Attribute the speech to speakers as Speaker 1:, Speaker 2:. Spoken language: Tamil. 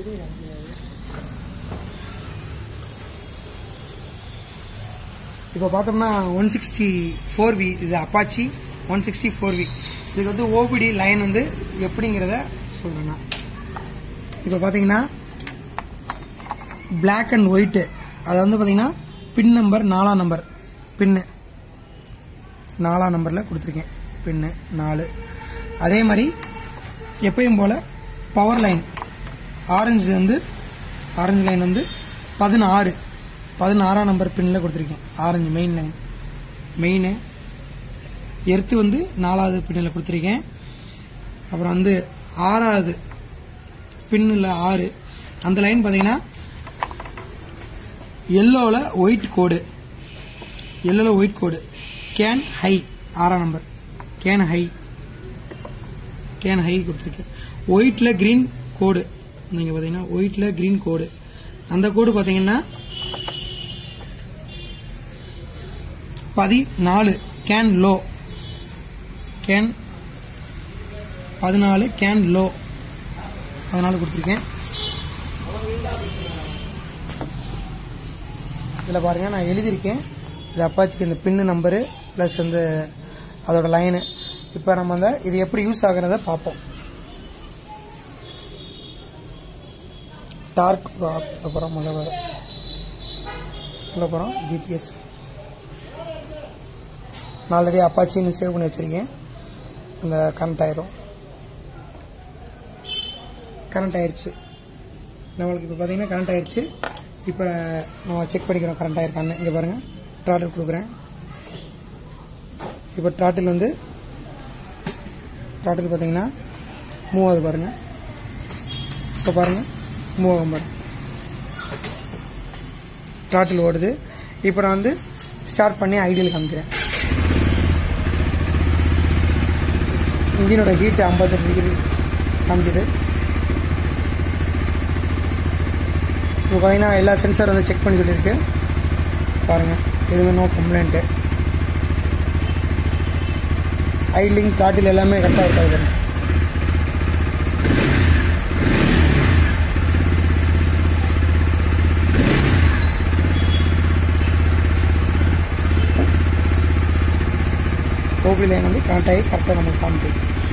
Speaker 1: இப்போ பார்த்தோம்னா ஒன் சிக்ஸ்டி ஃபோர் வி இது Apache one sixty four V இதுக்கு வந்து ஓபிடி லைன் வந்து எப்படிங்கிறத சொல்கிறேன் நான் இப்போ பார்த்தீங்கன்னா Black அண்ட் ஒயிட்டு அது வந்து பார்த்தீங்கன்னா பின் நம்பர் நாலாம் நம்பர் பின்னு நாலாம் நம்பரில் கொடுத்துருக்கேன் பின்னு நாலு அதே மாதிரி எப்பயும் போல் பவர் லைன் ஆரஞ்சு வந்து ஆரஞ்சு லைன் வந்து பதினாறு பதினாறாம் நம்பர் பின்னில் கொடுத்துருக்கேன் orange main line main earth வந்து நாலாவது பின்னில் கொடுத்துருக்கேன் அப்புறம் வந்து ஆறாவது பின்னில் ஆறு அந்த லைன் பார்த்தீங்கன்னா எல்லோவில் ஒயிட் கோடு எல்லோவில் ஒயிட் கோடு கேன் ஹை ஆறாம் number CAN high CAN high கொடுத்துருக்கேன் ஒயிட்டில் க்ரீன் கோடு நீங்கள் பார்த்தீங்கன்னா ஒயிட்டில் க்ரீன் கோடு அந்த கோடு பார்த்தீங்கன்னா பதினாலு கேன் லோ கேன் பதினாலு கேன் லோ பதினாலு கொடுத்துருக்கேன் இதில் பாருங்கள் நான் எழுதியிருக்கேன் இது அப்பாச்சிக்கு இந்த பின்னு நம்பரு ப்ளஸ் இந்த அதோட லைனு இப்போ நம்ம அந்த இது எப்படி யூஸ் ஆகுறத பார்ப்போம் டார்க் அப்புறம் முதல்ல உள்ள போகிறோம் ஜிபிஎஸ் நான் ஆல்ரெடி அப்பாச்சின்னு சேவ் பண்ணி வச்சுருக்கேன் அந்த கனெக்ட் ஆயிரும் கரண்ட் ஆயிருச்சு நம்மளுக்கு இப்போ பார்த்தீங்கன்னா கரண்ட் ஆயிருச்சு இப்போ நம்ம செக் பண்ணிக்கிறோம் கரண்ட் ஆயிருக்கான்னு இங்கே பாருங்கள் ட்ராட்டில் கொடுக்குறேன் இப்போ ட்ராட்டில் வந்து ட்ராட்டில் பார்த்தீங்கன்னா மூவ் ஆகுது பாருங்கள் இப்போ பாருங்கள் மூவ் ஆகும் பாருங்க ட்ராட்டில் ஓடுது இப்போ நான் வந்து ஸ்டார்ட் பண்ணி ஐடியல் காமிக்கிறேன் இன்ஜினோட ஹீட் ஐம்பத்தெட்டு டிகிரி காமிக்குது இப்போ பார்த்தீங்கன்னா எல்லா சென்சார் வந்து செக் பண்ணி சொல்லியிருக்கு பாருங்கள் எதுவுமே நோ கம்ப்ளைண்ட்டு ஐலிங் டாட்டில் எல்லாமே கரெக்டாக இருக்காது பாருங்க ஓபி லைன் வந்து கனெக்ட் ஆகி கரெக்டாக நமக்கு காமிக்குது